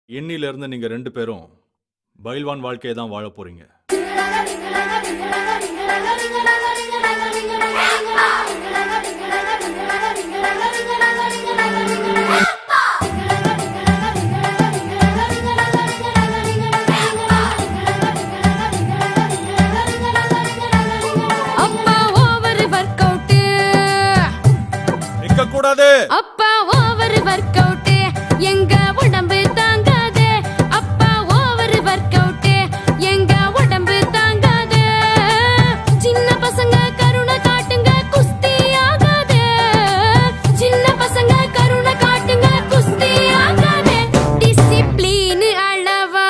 இன்னில இருந்து நீங்க ரெண்டு பேரும் பயில்வான் வாழ்க்கையை தான் வாழ போறீங்க அப்பா ஓவர் ஒர்க் அவுட் நிக்க கூடாது அப்பா ஓவர் ஒர்க் அவுட் எங்க உடம்பு தாங்காது அப்பா ஓவர் ஒர்க் அவுட் எங்க உடம்பு தாங்காது சின்ன பசங்க கருணை காட்டுங்க குஸ்தி ஆகாது சின்ன பசங்க கருணை காட்டுங்க குஸ்தி ஆகாது டிசிப்ளின் அளவா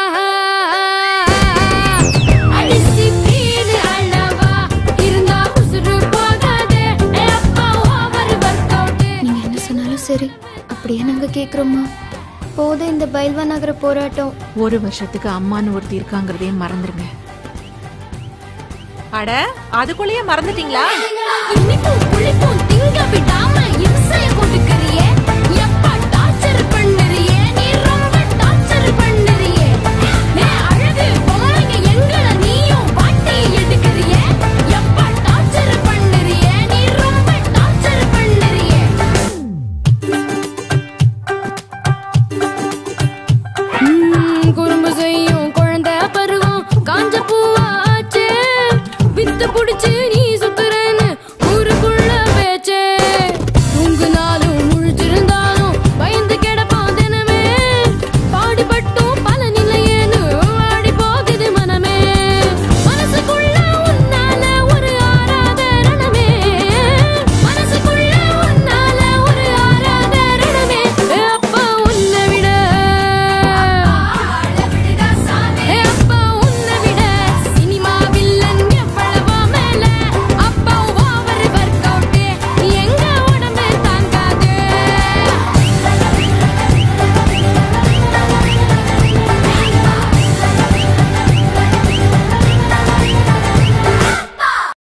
டிசிப்ளின் அளவா இருந்தா உசுறு போகாது ஏ அப்பா ஓவர் ஒர்க் அவுட் நீங்க என்ன சொன்னாலும் சரி அப்படியே நாங்க கேக்குறோமா போதும் இந்த பைல்வா நகர போராட்டம் ஒரு வருஷத்துக்கு அம்மான்னு ஒருத்தி இருக்காங்கிறதே மறந்துருங்க அட அதுக்குள்ளேயே மறந்துட்டீங்களா இனிப்பும் புளிப்பும் திங்க விடாம